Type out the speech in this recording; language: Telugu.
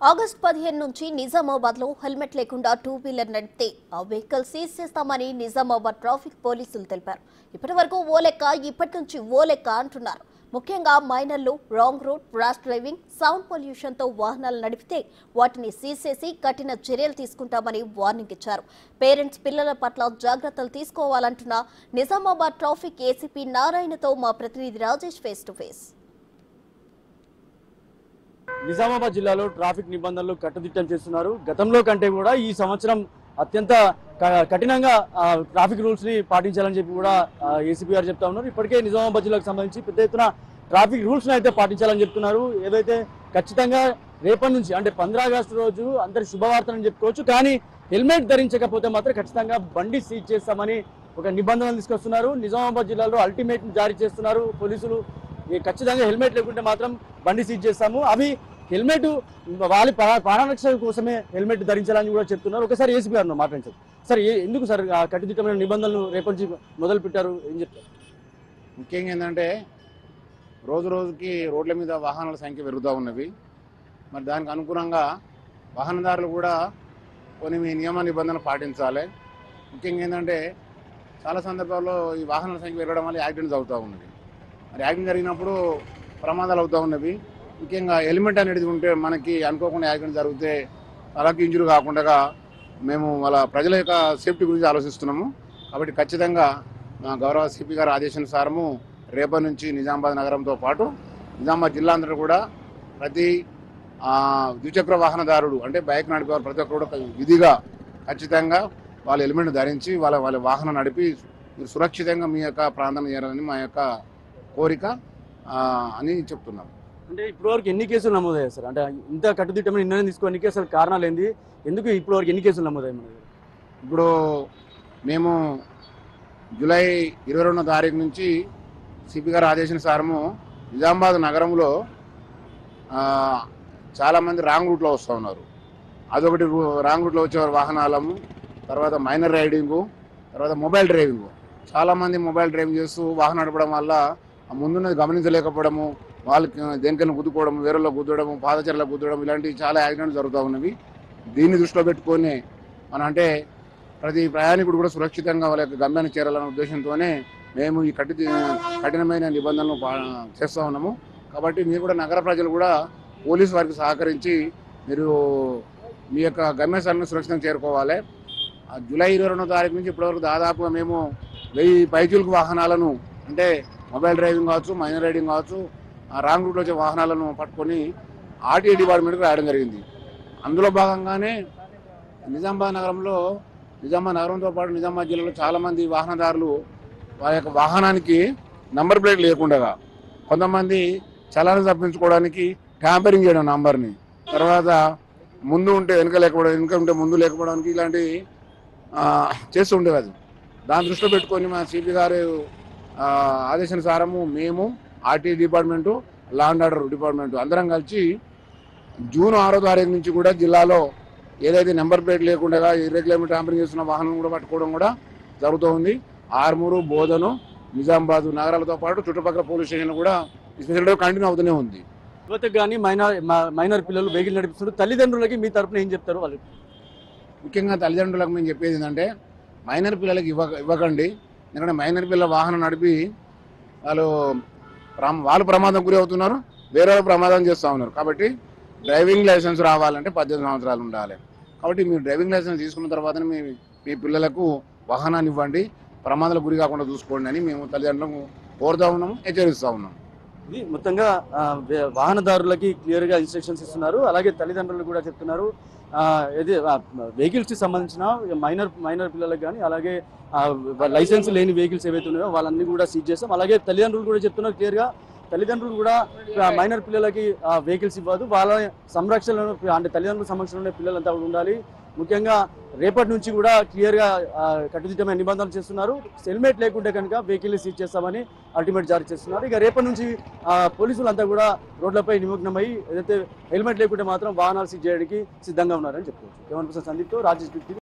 ఆగస్టు పదిహేను నుంచి నిజామాబాద్ లో హెల్మెట్ లేకుండా టూ వీలర్ నడిపితే ఆ వెహికల్ సీజ్ చేస్తామని నిజామాబాద్ ట్రాఫిక్ పోలీసులు తెలిపారు ఇప్పటి వరకు ఓ లెక్క ఇప్పటి నుంచి ఓ లెక్క అంటున్నారు ముఖ్యంగా మైనర్లు wrong route rash driving sound pollution తో వాహనాలు నడిపితే వాటిని సీజ్ చేసి కఠిన చర్యలు తీసుకుంటామని వార్నింగ్ ఇచ్చారు పేరెంట్స్ పిల్లల పట్ల జాగ్రత్తలు తీసుకోవాలంటున్న నిజామాబాద్ ట్రాఫిక్ ఏసీపీ నారాయణతో మా ప్రతినిధి Rajesh face to face Nizamabad జిల్లాలో ట్రాఫిక్ నిబంధనలు కట్టుదిట్టం చేస్తున్నారు గతంలో కంటే కూడా ఈ సంవత్సరం అత్యంత క- కఠినంగా ఆ, ట్రాఫిక్ రూల్స్ ని పాటించాలని చెప్పి కూడా ఏసీపీ గారు చెప్తా ఉన్నారు ఇప్పటికే నిజామాబాద్ జిల్లాకు సంబంధించి పెద్ద ఎత్తున ట్రాఫిక్ రూల్స్ ని అయితే పాటించాలని చెప్తున్నారు ఏదైతే ఖచ్చితంగా రేపటి నుంచి అంటే పంద్రా ఆగస్టు రోజు అందరి శుభవార్తని చెప్పుకోవచ్చు కానీ హెల్మెట్ ధరించకపోతే మాత్రం ఖచ్చితంగా బండి సీజ్ చేస్తామని ఒక నిబంధనలు తీసుకొస్తున్నారు నిజామాబాద్ జిల్లాలో అల్టిమేట్ జారీ చేస్తున్నారు పోలీసులు ఈ ఖచ్చితంగా హెల్మెట్ లేకుంటే మాత్రం బండి సీజ్ చేస్తాము అవి హెల్మెట్ వాళ్ళ ప్రా- ప్రాణరక్షణ కోసమే హెల్మెట్ ధరించాలని కూడా చెప్తున్నారు ఒకసారి ఏసీపీ గారు మాట్లాడించారు సార్ ఏ- ఎందుకు సార్ ఆ కట్టుదిట్టమైన నిబంధనలు రేపటి నుంచి మొదలు పెట్టారు ఏం చెప్తారు ముఖ్యంగా ఏంటంటే రోజు రోజుకి రోడ్ల మీద వాహనాల సంఖ్య పెరుగుతూ ఉన్నవి మరి దానికి అనుగుణంగా వాహనదారులు కూడా కొన్ని మీ నియమ నిబంధనలు పాటించాలి ముఖ్యంగా ఏంటంటే చాలా సందర్భాల్లో ఈ వాహనాల సంఖ్య పెరగడం వల్ల యాక్సిడెంట్స్ అవుతూ ఉన్నవి మరి యాక్సిడెంట్ జరిగినప్పుడు ప్రమాదాలు అవుతూ ఉన్నవి ముఖ్యంగా హెల్మెట్ అనేది ఉంటే మనకి అనుకోకుండా యాక్సిడెంట్ జరిగితే అలాగే ఇంజురీ కాకుండా మేము వాళ్ళ ప్రజల యొక్క సేఫ్టీ గురించి ఆలోచిస్తున్నాము కాబట్టి ఖచ్చితంగా మా గౌరవ సిపి గారి ఆదేశానుసారము రేపటి నుంచి నిజామాబాద్ నగరంతో పాటు నిజామాబాద్ జిల్లా అంతటా కూడా ప్రతి ఆ, ద్విచక్ర వాహనదారుడు అంటే బైక్ నడిపేవారు ప్రతి ఒక్కరు కూడా విధిగా ఖచ్చితంగా వాళ్ళ హెల్మెట్ ధరించి వాళ్ళ వాళ్ళ వాహనం నడిపి మీరు సురక్షితంగా మీ యొక్క ప్రాంతం చేరాలని మా యొక్క కోరిక ఆ, అని చెప్తున్నాం అంటే ఇప్పటి వరకు ఎన్ని కేసులు నమోదయ్యాయి సార్ అంటే ఇంత కట్టుదిట్టమైన నిర్ణయం తీసుకోనికి అసలు కారణాలు ఏంది ఎందుకు ఇప్పటి వరకు ఎన్ని కేసులు నమోదయ్యాయి మన దగ్గర? ఇప్పుడు మేము జూలై ఇరవై రెండో తారీఖు నుంచి సిపి గారి ఆదేశానుసారము నిజామాబాద్ నగరంలో ఆ, చాలామంది రాంగ్ రూట్లో వస్తూ ఉన్నారు అదొకటి రూ- రాంగ్ రూట్లో వచ్చే వాహనాలము తర్వాత మైనర్ రైడింగు తర్వాత మొబైల్ డ్రైవింగ్ చాలామంది మొబైల్ డ్రైవింగ్ చేస్తూ వాహనం నడపడం వల్ల ఆ ముందున్నది గమనించలేకపోవడము వాళ్ళకి దేనికైనా గుద్దుకోవడం వేరేలో గుద్దడము పాదచర్ల గుద్దడం ఇలాంటివి చాలా యాక్సిడెంట్స్ జరుగుతూ ఉన్నవి దీన్ని దృష్టిలో పెట్టుకొని మన అంటే ప్రతి ప్రయాణికుడు కూడా సురక్షితంగా వాళ్ళ యొక్క గమ్యాన్ని చేరాలనే ఉద్దేశంతోనే మేము ఈ కఠి కఠినమైన నిబంధనలు పా- చేస్తూ ఉన్నాము కాబట్టి మీరు కూడా నగర ప్రజలు కూడా పోలీసు వారికి సహకరించి మీరు మీ యొక్క గమ్యస్థానాన్ని సురక్షితంగా చేరుకోవాలి ఆ జూలై ఇరవై రెండో తారీఖు నుంచి ఇప్పటివరకు దాదాపుగా మేము వెయ్యి పైచులకు వాహనాలను అంటే మొబైల్ డ్రైవింగ్ కావచ్చు మైనర్ రైడింగ్ కావచ్చు ఆ రాంగ్ రూట్లో వచ్చే వాహనాలను పట్టుకొని ఆర్టీఏ డిపార్ట్మెంట్కి రాయడం జరిగింది అందులో భాగంగానే నిజామాబాద్ నగరంలో నిజామాబాద్ నగరంతో పాటు నిజామాబాద్ జిల్లాలో చాలామంది వాహనదారులు వారి యొక్క వాహనానికి నంబర్ ప్లేట్ లేకుండా కొంతమంది చలాన్ని తప్పించుకోవడానికి ట్యాంపరింగ్ చేయడం నంబర్ని తర్వాత ముందు ఉంటే వెనక లేకపోవడం వెనక ఉంటే ముందు లేకపోవడానికి ఇలాంటి ఆ, చేస్తూ ఉండేది దాని దృష్టిలో పెట్టుకొని మా సిపి గారు ఆ, ఆదేశానుసారము మేము RT department law and order department అందరం కలిసి జూన్ ఆరో తారీఖు నుంచి కూడా జిల్లాలో ఏదైతే నెంబర్ ప్లేట్ లేకుండా ఇర్రెగ్యులర్ ట్యాంపరింగ్ చేస్తున్న వాహనం కూడా పట్టుకోవడం కూడా జరుగుతూ ఉంది ఆర్మూరు బోధను నిజామాబాద్ నగరాలతో పాటు చుట్టుపక్కల పోలీస్ స్టేషన్లు కూడా ఈ స్పెషల్ డ్రైవ్ కంటిన్యూ అవుతూనే ఉంది యువతకు కానీ మైనర్ మ- మైనర్ పిల్లలు వెహికల్ నడిపిస్తున్నారు తల్లిదండ్రులకి మీ తరపున ఏం చెప్తారు వాళ్ళు ముఖ్యంగా తల్లిదండ్రులకు మేము చెప్పేది ఏంటంటే మైనర్ పిల్లలకి ఇవ్వ ఇవ్వకండి ఎందుకంటే మైనర్ పిల్లల వాహనం నడిపి వాళ్ళు ప్రమ- వాళ్ళు ప్రమాదం గురి అవుతున్నారు వేరే వాళ్ళు ప్రమాదం చేస్తూ ఉన్నారు కాబట్టి డ్రైవింగ్ లైసెన్స్ రావాలంటే పద్దెనిమిది సంవత్సరాలు ఉండాలి కాబట్టి మీరు డ్రైవింగ్ లైసెన్స్ తీసుకున్న తర్వాతనే మీ మీ పిల్లలకు వాహనాన్ని ఇవ్వండి ప్రమాదాలకు గురి కాకుండా చూసుకోండి అని మేము తల్లిదండ్రులకు కోరుతా ఉన్నాము హెచ్చరిస్తూ ఉన్నాం ఇది మొత్తంగా ఆ, వే- వాహనదారులకి క్లియర్ గా ఇన్స్ట్రక్షన్స్ ఇస్తున్నారు అలాగే తల్లిదండ్రులు కూడా చెప్తున్నారు ఆ, ఇది వెహికల్స్ కి సంబంధించిన మైనర్ మైనర్ పిల్లలకు కానీ అలాగే ఆ, లైసెన్స్ లేని వెహికల్స్ ఏవైతే ఉన్నాయో వాళ్ళన్ని కూడా సీజ్ చేస్తాం అలాగే తల్లిదండ్రులు కూడా చెప్తున్నారు క్లియర్ గా తల్లిదండ్రులు కూడా ఆ, మైనర్ పిల్లలకి వెహికల్స్ ఇవ్వదు వాళ్ళ సంరక్షణలో అంటే తల్లిదండ్రుల సంరక్షణలోనే పిల్లలంతా కూడా ఉండాలి ముఖ్యంగా రేపటి నుంచి కూడా క్లియర్ గా ఆ, కట్టుదిట్టమైన నిబంధనలు చేస్తున్నారు హెల్మెట్ లేకుంటే కనుక వెహికల్ సీజ్ చేస్తామని అల్టిమేట్ జారీ చేస్తున్నారు ఇక రేపటి నుంచి ఆ, పోలీసులంతా కూడా రోడ్లపై నిమగ్నమై ఏదైతే హెల్మెట్ లేకుంటే మాత్రం వాహనాలు సీజ్ చేయడానికి సిద్ధంగా ఉన్నారని చెప్పుకోవచ్చు కేవలం సందీప్తో రాజేష్ బిక్కి